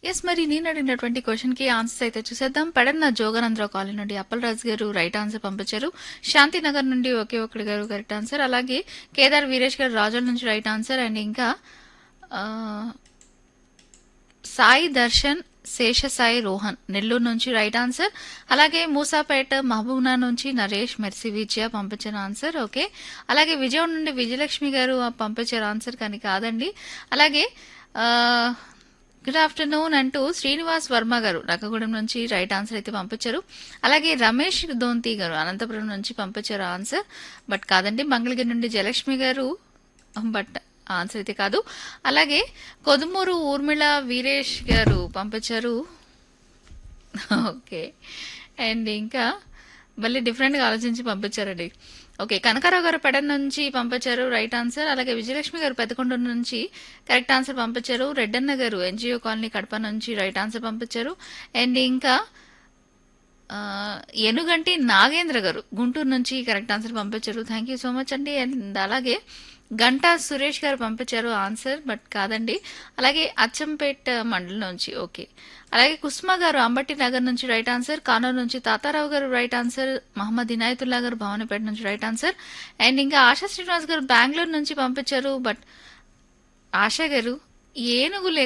yes మరి నేను అడిగినటువంటి క్వశ్చన్ కి ఆన్సర్స్ అయితే చూసేద్దాం పెడన్న జోగనంద్రావు కాలనీ నుండి అప్పలరాజు గారు రైట్ ఆన్సర్ పంపించారు శాంతినగర్ నుండి ఒకే ఒక్కడి గారు కరెక్ట్ ఆన్సర్ అలాగే కేదార్ వీరేష్ గారు రాజోల్ నుంచి రైట్ ఆన్సర్ అండ్ ఇంకా ఆ, సాయి దర్శన్ శేషసాయి రోహన్ నెల్లూరు నుంచి రైట్ ఆన్సర్ అలాగే మూసాపేట మహబూబ్నా నుంచి నరేష్ మెర్సి విజయ పంపించిన ఆన్సర్ ఓకే అలాగే విజయవాడ నుండి విజయలక్ష్మి గారు పంపించారు ఆన్సర్ కానీ కాదండి అలాగే గుడ్ ఆఫ్టర్నూన్ అంటూ శ్రీనివాస్ వర్మ గారు నక్కగూడెం నుంచి రైట్ ఆన్సర్ అయితే పంపించారు అలాగే రమేష్ దోంతి గారు అనంతపురం నుంచి పంపించారు ఆన్సర్ బట్ కాదండి మంగళగిరి నుండి జయలక్ష్మి గారు బట్ ఆన్సర్ అయితే కాదు అలాగే కొదుమూరు ఊర్మిళ వీరేష్ గారు పంపించారు ఓకే అండ్ ఇంకా మళ్ళీ డిఫరెంట్గా ఆలోచించి పంపించారండి ఓకే కనకారావు గారు పెడన్ నుంచి పంపించారు రైట్ ఆన్సర్ అలాగే విజయలక్ష్మి గారు పెద్దకొండ నుంచి కరెక్ట్ ఆన్సర్ పంపించారు రెడ్డన్న గారు ఎన్జిఓ కాలనీ కడప నుంచి రైట్ ఆన్సర్ పంపించారు అండ్ ఇంకా ఆ, ఎనుగంటి నాగేంద్ర గారు గుంటూరు నుంచి కరెక్ట్ ఆన్సర్ పంపించారు థ్యాంక్ యూ సో మచ్ అండి అండ్ అలాగే గంటా సురేష్ గారు పంపించారు ఆన్సర్ బట్ కాదండి అలాగే అచ్చంపేట్ మండలం నుంచి ఓకే అలాగే కుస్మా గారు అంబటి నగర్ నుంచి రైట్ ఆన్సర్ కానూరు నుంచి తాతారావు గారు రైట్ ఆన్సర్ మహమ్మద్ ఇనాయతుల్లా గారు భవానీపేట నుంచి రైట్ ఆన్సర్ అండ్ ఇంకా ఆశా శ్రీనివాస్ గారు బెంగళూరు నుంచి పంపించారు బట్ ఆశా గారు ఏనుగు